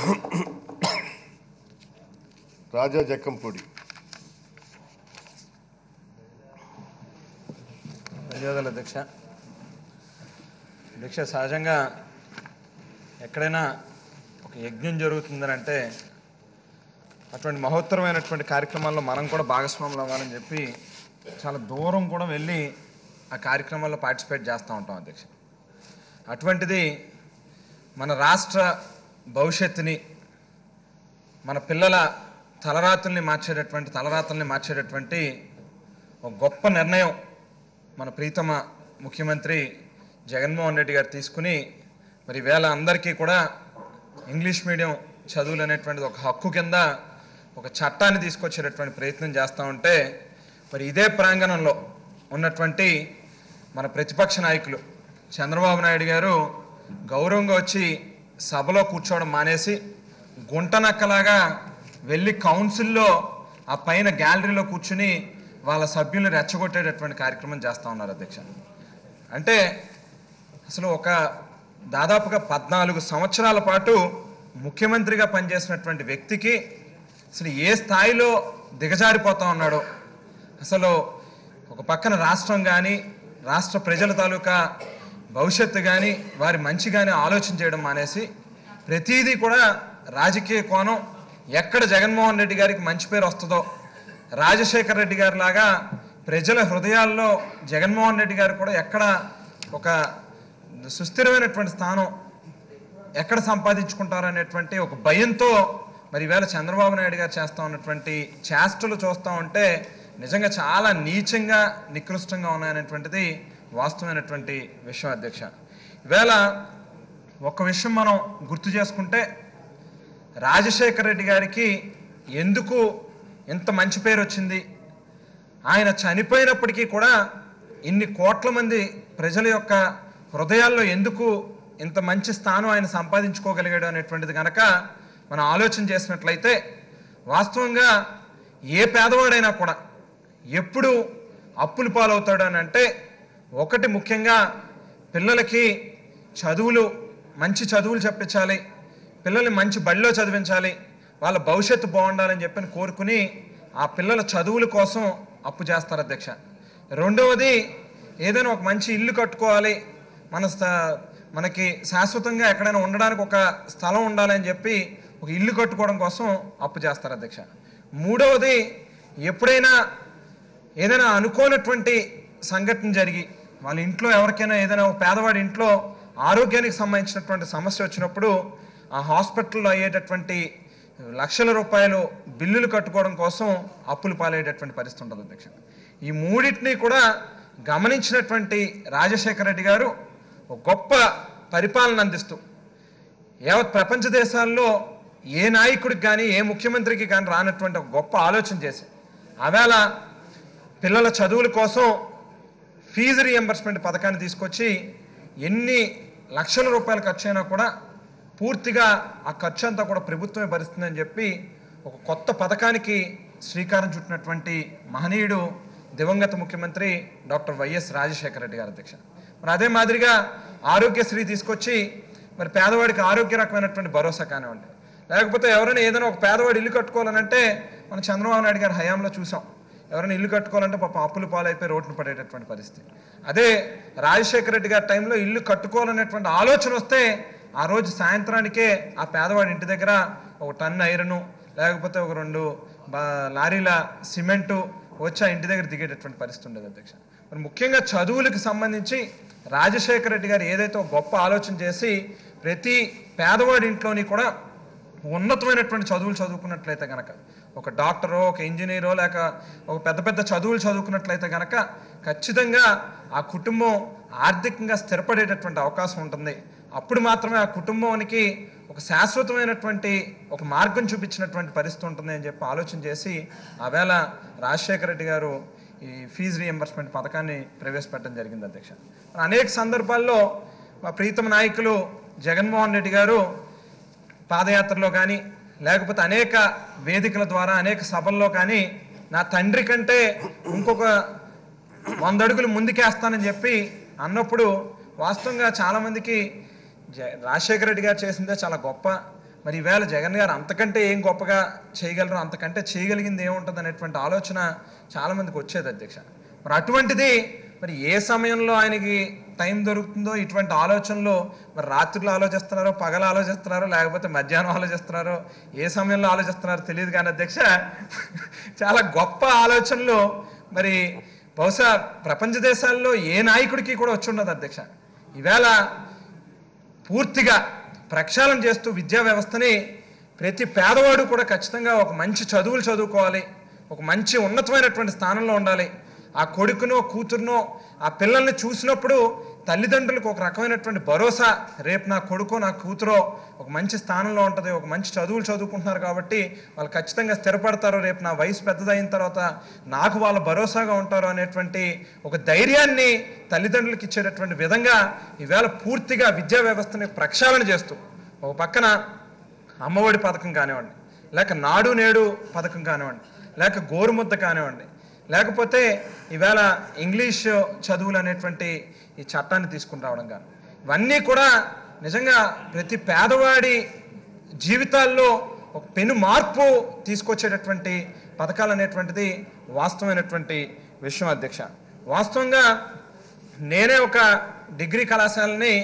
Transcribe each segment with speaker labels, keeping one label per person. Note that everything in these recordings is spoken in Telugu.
Speaker 1: రాజా జక్కంపూడి
Speaker 2: ధన్యవాదాలు అధ్యక్ష అధ్యక్ష సహజంగా ఎక్కడైనా ఒక యజ్ఞం జరుగుతుందని అంటే అటువంటి మహోత్తరమైనటువంటి కార్యక్రమాల్లో మనం కూడా భాగస్వాములు అవ్వాలని చెప్పి చాలా దూరం కూడా వెళ్ళి ఆ కార్యక్రమాల్లో పార్టిసిపేట్ చేస్తూ ఉంటాం అధ్యక్ష అటువంటిది మన రాష్ట్ర భవిష్యత్తుని మన పిల్లల తలరాతుల్ని మార్చేటటువంటి తలరాతల్ని మార్చేటటువంటి ఒక గొప్ప నిర్ణయం మన ప్రీతమ ముఖ్యమంత్రి జగన్మోహన్ రెడ్డి గారు తీసుకుని మరి వేళ అందరికీ కూడా ఇంగ్లీష్ మీడియం చదువులు అనేటువంటిది ఒక హక్కు కింద ఒక చట్టాన్ని తీసుకొచ్చేటటువంటి ప్రయత్నం చేస్తూ ఉంటే మరి ఇదే ప్రాంగణంలో ఉన్నటువంటి మన ప్రతిపక్ష నాయకులు చంద్రబాబు నాయుడు గారు గౌరవంగా వచ్చి సభలో కూర్చోవడం మానేసి గుంటనక్కలాగా వెళ్ళి కౌన్సిల్లో ఆ పైన గ్యాలరీలో కూర్చుని వాళ్ళ సభ్యులను రెచ్చగొట్టేటటువంటి కార్యక్రమం చేస్తూ ఉన్నారు అధ్యక్ష అంటే అసలు ఒక దాదాపుగా పద్నాలుగు సంవత్సరాల పాటు ముఖ్యమంత్రిగా పనిచేసినటువంటి వ్యక్తికి అసలు ఏ స్థాయిలో దిగజారిపోతా ఉన్నాడో అసలు ఒక పక్కన రాష్ట్రం కానీ రాష్ట్ర ప్రజల తాలూకా భవిష్యత్తు కానీ వారి మంచి కానీ ఆలోచన చేయడం మానేసి ప్రతిదీ కూడా రాజకీయ కోణం ఎక్కడ జగన్మోహన్ రెడ్డి గారికి మంచి పేరు వస్తుందో రాజశేఖర్ రెడ్డి గారి లాగా ప్రజల హృదయాల్లో జగన్మోహన్ రెడ్డి గారు కూడా ఎక్కడ ఒక సుస్థిరమైనటువంటి స్థానం ఎక్కడ సంపాదించుకుంటారు అనేటువంటి ఒక భయంతో మరి ఈవేళ చంద్రబాబు నాయుడు గారు చేస్తూ ఉన్నటువంటి చేష్టలు చూస్తూ ఉంటే నిజంగా చాలా నీచంగా నికృష్టంగా ఉన్నాయనేటువంటిది వాస్తవమైనటువంటి విషయం అధ్యక్ష ఈవేళ ఒక విషయం మనం గుర్తు చేసుకుంటే రాజశేఖర రెడ్డి గారికి ఎందుకు ఇంత మంచి పేరు వచ్చింది ఆయన చనిపోయినప్పటికీ కూడా ఇన్ని కోట్ల మంది ప్రజల యొక్క హృదయాల్లో ఎందుకు ఇంత మంచి స్థానం ఆయన సంపాదించుకోగలిగాడు అనేటువంటిది కనుక మనం ఆలోచన చేసినట్లయితే వాస్తవంగా ఏ పేదవాడైనా కూడా ఎప్పుడు అప్పులు పాలవుతాడు అని అంటే ఒకటి ముఖ్యంగా పిల్లలకి చదువులు మంచి చదువులు చెప్పించాలి పిల్లల్ని మంచి బడిలో చదివించాలి వాళ్ళ భవిష్యత్తు బాగుండాలని చెప్పని కోరుకుని ఆ పిల్లల చదువుల కోసం అప్పు చేస్తారు అధ్యక్ష రెండవది ఏదైనా ఒక మంచి ఇల్లు కట్టుకోవాలి మన స్థ- మనకి శాశ్వతంగా ఎక్కడైనా ఉండడానికి ఒక స్థలం ఉండాలని చెప్పి ఒక ఇల్లు కట్టుకోవడం కోసం అప్పు చేస్తారు అధ్యక్ష మూడవది ఎప్పుడైనా ఏదైనా అనుకోనటువంటి సంఘటన జరిగి వాళ్ళ ఇంట్లో ఎవరికైనా ఏదైనా ఒక పేదవాడి ఇంట్లో ఆరోగ్యానికి సంబంధించినటువంటి సమస్య వచ్చినప్పుడు ఆ హాస్పిటల్లో అయ్యేటటువంటి లక్షల రూపాయలు బిల్లులు కట్టుకోవడం కోసం అప్పులు పాలయ్యేటటువంటి పరిస్థితి ఉంటుంది అధ్యక్ష ఈ మూడింటిని కూడా గమనించినటువంటి రాజశేఖర రెడ్డి గారు ఒక గొప్ప పరిపాలన అందిస్తూ యావత్ ప్రపంచ దేశాల్లో ఏ నాయకుడికి కానీ ఏ ముఖ్యమంత్రికి కానీ రానటువంటి ఒక గొప్ప ఆలోచన చేసి ఆవేళ పిల్లల చదువుల కోసం ఫీజు రియంబర్స్మెంట్ పథకాన్ని తీసుకొచ్చి ఎన్ని లక్షల రూపాయలు ఖర్చు అయినా కూడా పూర్తిగా ఆ ఖర్చు అంతా కూడా ప్రభుత్వమే భరిస్తుందని చెప్పి ఒక కొత్త పథకానికి శ్రీకారం చుట్టినటువంటి మహనీయుడు దివంగత ముఖ్యమంత్రి డాక్టర్ వైఎస్ రాజశేఖర రెడ్డి గారు అధ్యక్ష మరి అదే మాదిరిగా ఆరోగ్యశ్రీ తీసుకొచ్చి మరి పేదవాడికి ఆరోగ్య రకమైనటువంటి భరోసా కానివ్వండి లేకపోతే ఎవరైనా ఏదైనా ఒక పేదవాడు ఇల్లు కట్టుకోవాలనంటే మనం చంద్రబాబు నాయుడు గారి హయాంలో చూసాం ఎవరైనా ఇల్లు కట్టుకోవాలంటే పాపం అప్పులు పాలైపోయి రోడ్డును పడేటటువంటి పరిస్థితి అదే రాజశేఖర రెడ్డి గారి టైంలో ఇల్లు కట్టుకోవాలనేటువంటి ఆలోచన వస్తే ఆ రోజు సాయంత్రానికే ఆ పేదవాడి ఇంటి దగ్గర ఒక టన్ను ఐరను లేకపోతే ఒక రెండు బా- లారీల సిమెంటు వచ్చి ఆ ఇంటి దగ్గర దిగేటటువంటి పరిస్థితి ఉండేది అధ్యక్ష మరి ముఖ్యంగా చదువులకు సంబంధించి రాజశేఖర రెడ్డి గారు ఏదైతే ఒక గొప్ప ఆలోచన చేసి ప్రతి పేదవాడి ఇంట్లోని కూడా ఉన్నతమైనటువంటి చదువులు చదువుకున్నట్లయితే గనక ఒక డాక్టరో ఒక ఇంజనీరో లేక ఒక పెద్ద పెద్ద చదువులు చదువుకున్నట్లయితే గనక ఖచ్చితంగా ఆ కుటుంబం ఆర్థికంగా స్థిరపడేటటువంటి అవకాశం ఉంటుంది అప్పుడు మాత్రమే ఆ కుటుంబానికి ఒక శాశ్వతమైనటువంటి ఒక మార్గం చూపించినటువంటి పరిస్థితి ఉంటుంది అని చెప్పి ఆలోచన చేసి ఆవేళ రాజశేఖర రెడ్డి గారు ఈ ఫీజు రియంబర్స్మెంట్ పథకాన్ని ప్రవేశపెట్టడం జరిగింది అధ్యక్ష మరి అనేక సందర్భాల్లో మా ప్రీతమ నాయకులు జగన్మోహన్ రెడ్డి గారు పాదయాత్రలో కానీ లేకపోతే అనేక వేదికల ద్వారా అనేక సభల్లో కానీ నా తండ్రి కంటే ఇంకొక వంద అడుగులు ముందుకేస్తానని చెప్పి అన్నప్పుడు వాస్తవంగా చాలామందికి జ రాజశేఖర రెడ్డి గారు చేసిందే చాలా గొప్ప మరి ఈవేళ జగన్ గారు అంతకంటే ఏం గొప్పగా చేయగలరు అంతకంటే చేయగలిగింది ఏముంటుంది అనేటువంటి ఆలోచన చాలామందికి వచ్చేది అధ్యక్ష మరి అటువంటిది మరి ఏ సమయంలో ఆయనకి టైం దొరుకుతుందో ఇటువంటి ఆలోచనలు మరి రాత్రులు ఆలోచిస్తున్నారో పగలు ఆలోచిస్తున్నారో లేకపోతే మధ్యాహ్నం ఆలోచిస్తున్నారో ఏ సమయంలో ఆలోచిస్తున్నారో తెలియదు కానీ అధ్యక్ష చాలా గొప్ప ఆలోచనలు మరి బహుశా ప్రపంచ దేశాల్లో ఏ నాయకుడికి కూడా వచ్చి ఉండదు అధ్యక్ష ఈవేళ పూర్తిగా ప్రక్షాళన చేస్తూ విద్యా వ్యవస్థని ప్రతి పేదవాడు కూడా ఖచ్చితంగా ఒక మంచి చదువులు చదువుకోవాలి ఒక మంచి ఉన్నతమైనటువంటి స్థానంలో ఉండాలి ఆ కొడుకునో కూతురునో ఆ పిల్లల్ని చూసినప్పుడు తల్లిదండ్రులకు ఒక రకమైనటువంటి భరోసా రేపు నా కొడుకో నా కూతురో ఒక మంచి స్థానంలో ఉంటుంది ఒక మంచి చదువులు చదువుకుంటున్నారు కాబట్టి వాళ్ళు ఖచ్చితంగా స్థిరపడతారు రేపు నా వయసు పెద్దదైన తర్వాత నాకు వాళ్ళ భరోసాగా ఉంటారు అనేటువంటి ఒక ధైర్యాన్ని తల్లిదండ్రులకు ఇచ్చేటటువంటి విధంగా ఈవేళ పూర్తిగా విద్యా వ్యవస్థని ప్రక్షాళన చేస్తూ ఒక పక్కన అమ్మఒడి పథకం కానివ్వండి లేక నాడు నేడు పథకం కానివ్వండి లేక గోరుముద్ద కానివ్వండి లేకపోతే ఈవేళ ఇంగ్లీష్ చదువులు అనేటువంటి ఈ చట్టాన్ని తీసుకుని రావడం కానీ ఇవన్నీ కూడా నిజంగా ప్రతి పేదవాడి జీవితాల్లో ఒక పెను మార్పు తీసుకొచ్చేటటువంటి పథకాలు అనేటువంటిది వాస్తవమైనటువంటి విషయం అధ్యక్ష వాస్తవంగా నేనే ఒక డిగ్రీ కళాశాలని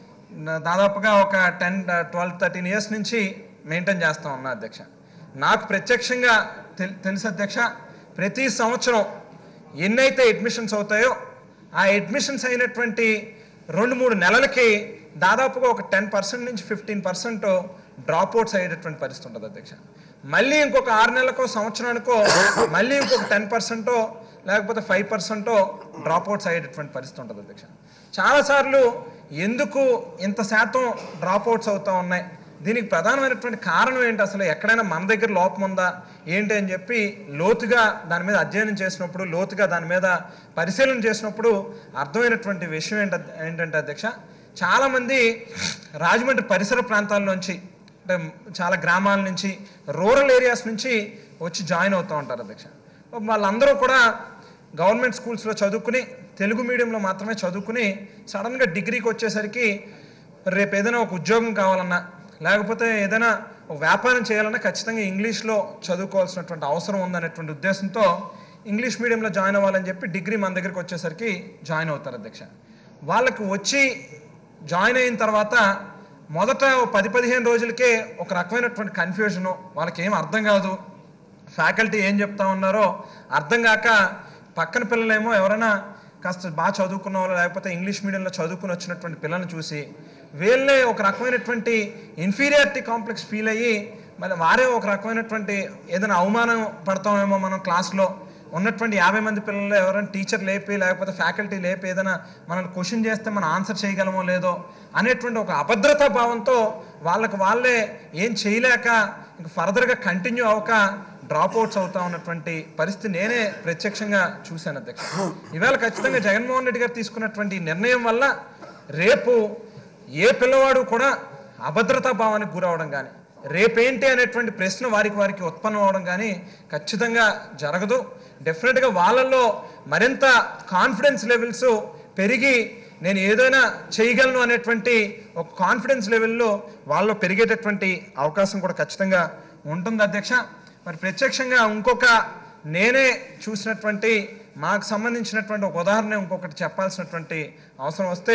Speaker 2: నా- దాదాపుగా ఒక టెన్ ట్వెల్వ్ థర్టీన్ ఇయర్స్ నుంచి మెయింటైన్ చేస్తా ఉన్నా అధ్యక్ష నాకు ప్రత్యక్షంగా తెల్ తెలుసు అధ్యక్ష ప్రతి సంవత్సరం ఎన్నైతే అడ్మిషన్స్ అవుతాయో ఆ అడ్మిషన్స్ అయినటువంటి రెండు మూడు నెలలకి దాదాపుగా ఒక టెన్ పర్సెంట్ నుంచి ఫిఫ్టీన్ పర్సెంట్ డ్రాప్ అవుట్స్ అయ్యేటటువంటి పరిస్థితి ఉంటుంది అధ్యక్ష మళ్ళీ ఇంకొక ఆరు నెలలకో సంవత్సరానికో మళ్ళీ ఇంకొక టెన్ పర్సెంటో లేకపోతే ఫైవ్ పర్సెంటో డ్రాప్ అవుట్స్ అయ్యేటటువంటి పరిస్థితి ఉంటుంది అధ్యక్ష చాలాసార్లు ఎందుకు ఇంత శాతం డ్రాప్ అవుట్స్ అవుతా ఉన్నాయి దీనికి ప్రధానమైనటువంటి కారణం ఏంటి అసలు ఎక్కడైనా మన దగ్గర లోపం ఉందా ఏంటి అని చెప్పి లోతుగా దాని మీద అధ్యయనం చేసినప్పుడు లోతుగా దాని మీద పరిశీలన చేసినప్పుడు అర్థమైనటువంటి విషయం ఏంట ఏంటంటే అధ్యక్ష చాలామంది రాజమండ్రి పరిసర ప్రాంతాల్లోంచి అంటే చాలా గ్రామాల నుంచి రూరల్ ఏరియాస్ నుంచి వచ్చి జాయిన్ అవుతూ ఉంటారు అధ్యక్ష వాళ్ళందరూ కూడా గవర్నమెంట్ స్కూల్స్లో చదువుకుని తెలుగు మీడియంలో మాత్రమే చదువుకుని సడన్గా డిగ్రీకి వచ్చేసరికి రేపు ఏదైనా ఒక ఉద్యోగం కావాలన్నా లేకపోతే ఏదైనా ఒక వ్యాపారం చేయాలన్నా ఖచ్చితంగా ఇంగ్లీష్లో చదువుకోవాల్సినటువంటి అవసరం ఉందనేటువంటి ఉద్దేశంతో ఇంగ్లీష్ మీడియంలో జాయిన్ అవ్వాలని చెప్పి డిగ్రీ మన దగ్గరికి వచ్చేసరికి జాయిన్ అవుతారు అధ్యక్ష వాళ్ళకి వచ్చి జాయిన్ అయిన తర్వాత మొదట ఓ పది పదిహేను రోజులకే ఒక రకమైనటువంటి కన్ఫ్యూజను వాళ్ళకి ఏం అర్థం కాదు ఫ్యాకల్టీ ఏం చెప్తా ఉన్నారో అర్థం కాక పక్కన పిల్లలేమో ఎవరైనా కాస్త బాగా చదువుకున్న వాళ్ళు లేకపోతే ఇంగ్లీష్ మీడియంలో చదువుకుని వచ్చినటువంటి పిల్లల్ని చూసి వీళ్ళే ఒక రకమైనటువంటి ఇన్ఫీరియారిటీ కాంప్లెక్స్ ఫీల్ అయ్యి మరి వారే ఒక రకమైనటువంటి ఏదైనా అవమానం పడతామేమో మనం క్లాస్లో ఉన్నటువంటి యాభై మంది పిల్లలు ఎవరైనా టీచర్ లేపి లేకపోతే ఫ్యాకల్టీ లేపి ఏదైనా మనల్ని క్వశ్చన్ చేస్తే మనం ఆన్సర్ చేయగలమో లేదో అనేటువంటి ఒక అభద్రతా భావంతో వాళ్ళకి వాళ్ళే ఏం చేయలేక ఇంక ఫర్దర్గా కంటిన్యూ అవ్వక డ్రాప్ అవుట్స్ అవుతా ఉన్నటువంటి పరిస్థితి నేనే ప్రత్యక్షంగా చూశాను అధ్యక్ష ఈవేళ ఖచ్చితంగా జగన్మోహన్ రెడ్డి గారు తీసుకున్నటువంటి ఈ నిర్ణయం వల్ల రేపు ఏ పిల్లవాడు కూడా అభద్రతా భావానికి గురవడం కానీ రేపేంటి అనేటువంటి ప్రశ్న వారికి వారికి ఉత్పన్నం అవడం కానీ ఖచ్చితంగా జరగదు డెఫినెట్గా వాళ్ళల్లో మరింత కాన్ఫిడెన్స్ లెవెల్స్ పెరిగి నేను ఏదైనా చేయగలను అనేటువంటి ఒక కాన్ఫిడెన్స్ లెవెల్లో వాళ్ళలో పెరిగేటటువంటి అవకాశం కూడా ఖచ్చితంగా ఉంటుంది అధ్యక్ష మరి ప్రత్యక్షంగా ఇంకొక నేనే చూసినటువంటి మాకు సంబంధించినటువంటి ఒక ఉదాహరణ ఇంకొకటి చెప్పాల్సినటువంటి అవసరం వస్తే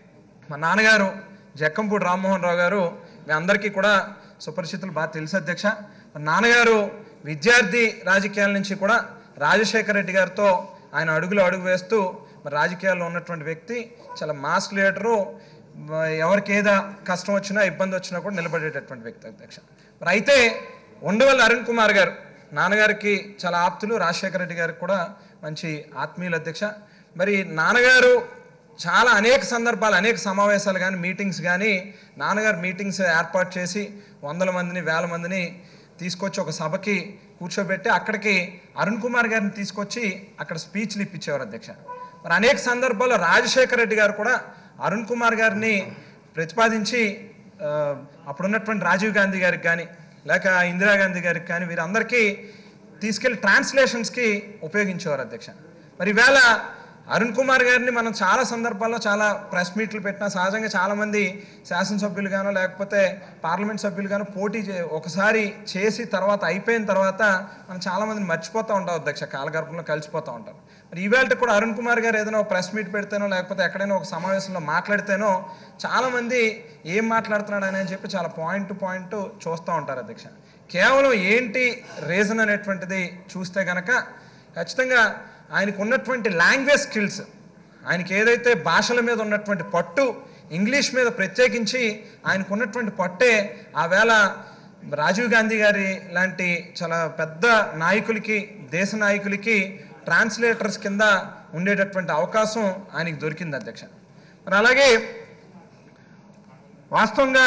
Speaker 2: మా నాన్నగారు జక్కంపూడి రామ్మోహన్ రావు గారు మీ అందరికీ కూడా సుపరిచితులు బాగా తెలుసు అధ్యక్ష మా నాన్నగారు విద్యార్థి రాజకీయాల నుంచి కూడా రాజశేఖర రెడ్డి గారితో ఆయన అడుగులు అడుగు వేస్తూ మరి రాజకీయాల్లో ఉన్నటువంటి వ్యక్తి చాలా మాస్ లీడరు మ- ఎవరికి ఏదో కష్టం వచ్చినా ఇబ్బంది వచ్చినా కూడా నిలబడేటటువంటి వ్యక్తి అధ్యక్ష మరి అయితే ఉండవల్లి అరుణ్ కుమార్ గారు నాన్నగారికి చాలా ఆప్తులు రాజశేఖర రెడ్డి గారికి కూడా మంచి ఆత్మీయులు అధ్యక్ష మరి నాన్నగారు చాలా అనేక సందర్భాలు అనేక సమావేశాలు కానీ మీటింగ్స్ కానీ నాన్నగారు మీటింగ్స్ ఏర్పాటు చేసి వందల మందిని వేల మందిని తీసుకొచ్చి ఒక సభకి కూర్చోబెట్టి అక్కడికి అరుణ్ కుమార్ గారిని తీసుకొచ్చి అక్కడ స్పీచ్లు ఇప్పించేవారు అధ్యక్ష మరి అనేక సందర్భాల్లో రాజశేఖర రెడ్డి గారు కూడా అరుణ్ కుమార్ గారిని ప్రతిపాదించి ఆ, అప్పుడున్నటువంటి రాజీవ్ గాంధీ గారికి కానీ లేక ఇందిరాగాంధీ గారికి కానీ వీరందరికీ తీసుకెళ్లి ట్రాన్స్లేషన్స్కి ఉపయోగించేవారు అధ్యక్ష మరి ఈవేళ అరుణ్ కుమార్ గారిని మనం చాలా సందర్భాల్లో చాలా ప్రెస్ మీట్లు పెట్టినా సహజంగా చాలామంది శాసనసభ్యులు గానో లేకపోతే పార్లమెంట్ సభ్యులు గానో పోటీ చే ఒకసారి చేసి తర్వాత అయిపోయిన తర్వాత మనం చాలామందిని మర్చిపోతూ ఉంటాం అధ్యక్ష కాలగర్భంలో కలిసిపోతూ ఉంటారు మరి ఈవేళ కూడా అరుణ్ కుమార్ గారు ఏదైనా ఒక ప్రెస్ మీట్ పెడితేనో లేకపోతే ఎక్కడైనా ఒక సమావేశంలో మాట్లాడితేనో చాలామంది ఏం మాట్లాడుతున్నాడు అని చెప్పి చాలా పాయింట్ టు పాయింట్ చూస్తూ ఉంటారు అధ్యక్ష కేవలం ఏంటి రీజన్ అనేటువంటిది చూస్తే గనక ఖచ్చితంగా ఆయనకు ఉన్నటువంటి లాంగ్వేజ్ స్కిల్స్ ఆయనకి ఏదైతే భాషల మీద ఉన్నటువంటి పట్టు ఇంగ్లీష్ మీద ప్రత్యేకించి ఆయనకు ఉన్నటువంటి పట్టే ఆ వేళ రాజీవ్ గాంధీ గారి లాంటి చాలా పెద్ద నాయకులకి దేశ నాయకులకి ట్రాన్స్లేటర్స్ కింద ఉండేటటువంటి అవకాశం ఆయనకి దొరికింది అధ్యక్ష మరి అలాగే వాస్తవంగా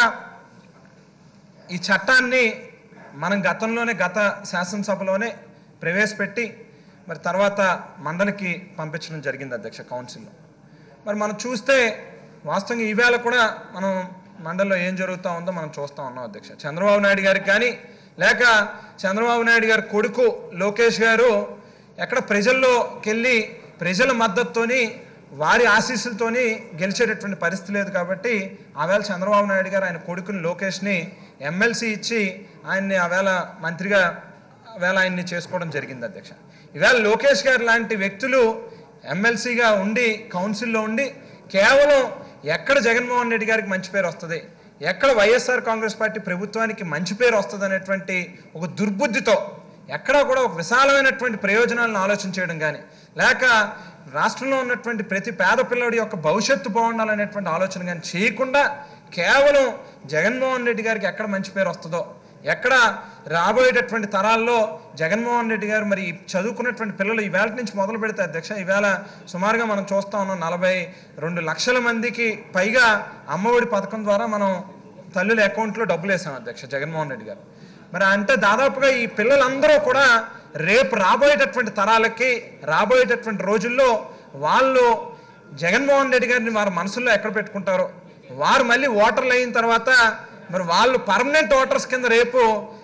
Speaker 2: ఈ చట్టాన్ని మనం గతంలోనే గత శాసనసభలోనే ప్రవేశపెట్టి మరి తర్వాత మండలికి పంపించడం జరిగింది అధ్యక్ష కౌన్సిల్లో మరి మనం చూస్తే వాస్తవంగా ఈవేళ కూడా మనం మండలిలో ఏం జరుగుతూ ఉందో మనం చూస్తూ ఉన్నాం అధ్యక్ష చంద్రబాబు నాయుడు గారికి కానీ లేక చంద్రబాబు నాయుడు గారి కొడుకు లోకేష్ గారు ఎక్కడ ప్రజల్లోకి వెళ్ళి ప్రజల మద్దతుతోని వారి ఆశీస్సులతోని గెలిచేటటువంటి పరిస్థితి లేదు కాబట్టి ఆవేళ చంద్రబాబు నాయుడు గారు ఆయన కొడుకుని లోకేష్ని ఎమ్మెల్సీ ఇచ్చి ఆయన్ని ఆవేళ మంత్రిగా వేళ ఆయన్ని చేసుకోవడం జరిగింది అధ్యక్ష ఈవేళ లోకేష్ గారు లాంటి వ్యక్తులు ఎమ్మెల్సీగా ఉండి కౌన్సిల్లో ఉండి కేవలం ఎక్కడ జగన్మోహన్ రెడ్డి గారికి మంచి పేరు వస్తుంది ఎక్కడ వైఎస్ఆర్ కాంగ్రెస్ పార్టీ ప్రభుత్వానికి మంచి పేరు వస్తుంది అనేటువంటి ఒక దుర్బుద్ధితో ఎక్కడా కూడా ఒక విశాలమైనటువంటి ప్రయోజనాలను ఆలోచన చేయడం కానీ లేక రాష్ట్రంలో ఉన్నటువంటి ప్రతి పేద పిల్లడి యొక్క భవిష్యత్తు బాగుండాలనేటువంటి ఆలోచన కానీ చేయకుండా కేవలం జగన్మోహన్ రెడ్డి గారికి ఎక్కడ మంచి పేరు వస్తుందో ఎక్కడ రాబోయేటటువంటి తరాల్లో జగన్మోహన్ రెడ్డి గారు మరి ఈ చదువుకున్నటువంటి పిల్లలు ఈవేళ నుంచి మొదలు పెడితే అధ్యక్ష ఈవేళ సుమారుగా మనం చూస్తా ఉన్నాం నలభై రెండు లక్షల మందికి పైగా అమ్మఒడి పథకం ద్వారా మనం తల్లుల అకౌంట్లో డబ్బులు వేసాం అధ్యక్ష జగన్మోహన్ రెడ్డి గారు మరి అంటే దాదాపుగా ఈ పిల్లలందరూ కూడా రేపు రాబోయేటటువంటి తరాలకి రాబోయేటటువంటి రోజుల్లో వాళ్ళు జగన్మోహన్ రెడ్డి గారిని వారి మనసుల్లో ఎక్కడ పెట్టుకుంటారో వారు మళ్ళీ ఓటర్లు అయిన తర్వాత మరి వాళ్ళు పర్మనెంట్ ఓటర్స్ కింద రేపు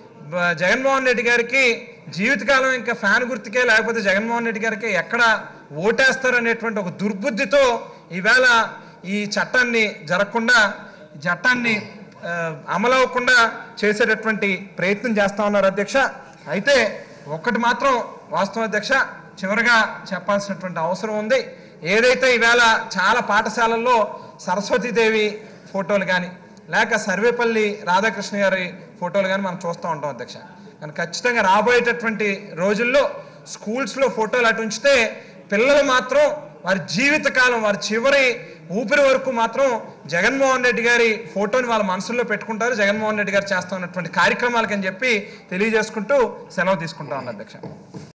Speaker 2: బ- జగన్మోహన్ రెడ్డి గారికి జీవితకాలం ఇంకా ఫ్యాన్ గుర్తుకే లేకపోతే జగన్మోహన్ రెడ్డి గారికి ఎక్కడ ఓటేస్తారు అనేటువంటి ఒక దుర్బుద్ధితో ఈవేళ ఈ చట్టాన్ని జరగకుండా ఈ చట్టాన్ని ఆ, అమలవ్వకుండా చేసేటటువంటి ప్రయత్నం చేస్తా ఉన్నారు అధ్యక్ష అయితే ఒక్కటి మాత్రం వాస్తవం అధ్యక్ష చివరిగా చెప్పాల్సినటువంటి అవసరం ఉంది ఏదైతే ఈవేళ చాలా పాఠశాలల్లో సరస్వతీదేవి ఫోటోలు కానీ లేక సర్వేపల్లి రాధాకృష్ణ గారి ఫోటోలు కానీ మనం చూస్తూ ఉంటాం అధ్యక్ష కానీ ఖచ్చితంగా రాబోయేటటువంటి రోజుల్లో స్కూల్స్లో ఫోటోలు అటు ఉంచితే పిల్లలు మాత్రం వారి జీవితకాలం వారి చివరి ఊపిరి వరకు మాత్రం జగన్మోహన్ రెడ్డి గారి ఫోటోని వాళ్ళ మనసుల్లో పెట్టుకుంటారు జగన్మోహన్ రెడ్డి గారు చేస్తున్నటువంటి కార్యక్రమాలకని చెప్పి తెలియజేసుకుంటూ సెలవు తీసుకుంటా ఉన్నారు అధ్యక్ష